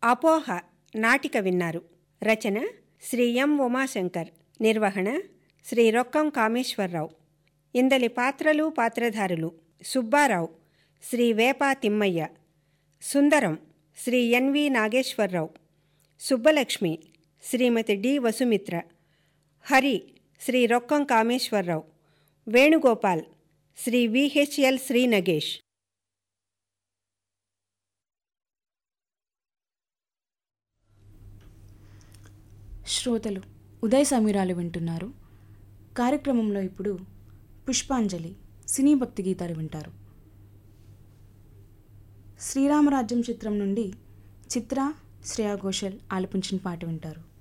అపోహ నాటిక విన్నారు రచన శ్రీ ఎం ఉమాశంకర్ నిర్వహణ శ్రీ రొక్కం కామేశ్వరరావు ఇందలి పాత్రలు పాత్రధారులు Subbarao Shri Vepa Thimmayya Sundaram Shri NV Nageswararao Subbalakshmi Shrimati D Vasumitra Hari Shri Rokkam Kameswararao Venugopal Shri VHL Shri Nagesh శ్రోతలు ఉదయ సమీరాలు వింటున్నారు కార్యక్రమంలో ఇప్పుడు పుష్పాంజలి సినీ భక్తి గీతాలు వింటారు శ్రీరామరాజ్యం చిత్రం నుండి చిత్ర శ్రేయా ఘోషల్ ఆలపించిన పాట వింటారు